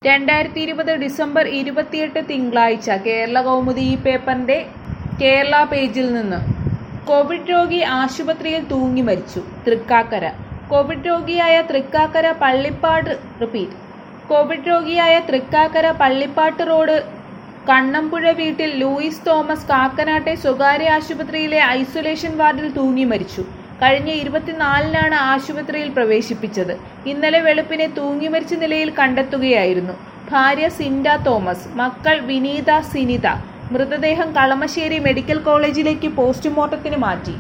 രണ്ടായിരത്തി ഇരുപത് ഡിസംബർ ഇരുപത്തിയെട്ട് തിങ്കളാഴ്ച കേരള കൗമുദി ഈ പേപ്പറിന്റെ കേരള പേജിൽ നിന്ന് കോവിഡ് രോഗി ആശുപത്രിയിൽ തൂങ്ങി മരിച്ചു തൃക്കാക്കര കോവിഡ് രോഗിയായ തൃക്കാക്കര പള്ളിപ്പാട് റിപ്പീറ്റ് കോവിഡ് രോഗിയായ തൃക്കാക്കര പള്ളിപ്പാട്ട് റോഡ് കണ്ണമ്പുഴ വീട്ടിൽ ലൂയിസ് തോമസ് കാക്കനാട്ടെ സ്വകാര്യ ആശുപത്രിയിലെ ഐസൊലേഷൻ വാർഡിൽ തൂങ്ങി മരിച്ചു കഴിഞ്ഞ ഇരുപത്തിനാലിനാണ് ആശുപത്രിയിൽ പ്രവേശിപ്പിച്ചത് ഇന്നലെ വെളുപ്പിനെ തൂങ്ങി മരിച്ച നിലയിൽ കണ്ടെത്തുകയായിരുന്നു ഭാര്യ സിൻഡ തോമസ് മക്കൾ വിനീത സിനിത മൃതദേഹം കളമശ്ശേരി മെഡിക്കൽ കോളേജിലേക്ക് പോസ്റ്റ്മോർട്ടത്തിന് മാറ്റി